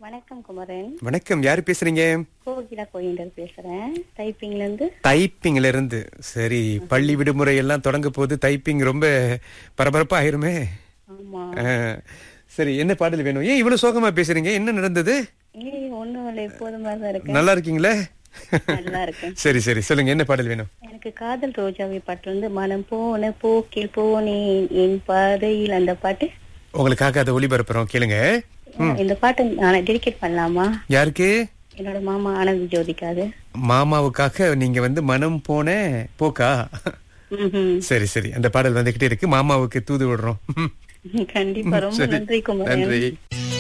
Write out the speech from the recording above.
வணக்கம் குமரன் வணக்கம் யாரு பேசுறீங்க கோகிலா கோயிண்டர் பேசுறேன் டைப்பிங்ல இருந்து டைப்பிங்ல இருந்து சரி பள்ளி விடுமுறை எல்லாம் தொடங்க போது டைப்பிங் ரொம்ப பரபரப்பா ஆயிருமே ஆமா ஆ, சரி என்ன பாடல் வேணும் ஏன் இவ்வளவு சோகமா பேசுறீங்க என்ன நடந்தது ஏய் ஒண்ணும் இல்லை எப்போதும் மாதிரி தான் இருக்கேன் நல்லா இருக்கீங்களே நல்லா இருக்கேன் சரி சரி சொல்லுங்க என்ன பாடல் வேணும் எனக்கு காதல் ரோஜாவை பாட்டு வந்து மனம் போன போக்கில் போனேன் என் பாதையில் அந்த பாட்டு உங்களுக்காக அதை ஒளிபரப்புறோம் கேளுங்க இந்த பாட்டு நான் டெடிகேட் பண்ணலாமா யாருக்கு என்னோட மாமா ஆனந்த் ஜோதிக்காது மாமாவுக்காக நீங்க வந்து மனம் போன போக்கா ம்ஹும். சரி சரி அந்த பாடல் வந்துகிட்டே இருக்கு மாமாவுக்கு தூது விடுறோம் கண்டிப்பா ரொம்ப சரி. நன்றி குமரன் நன்றி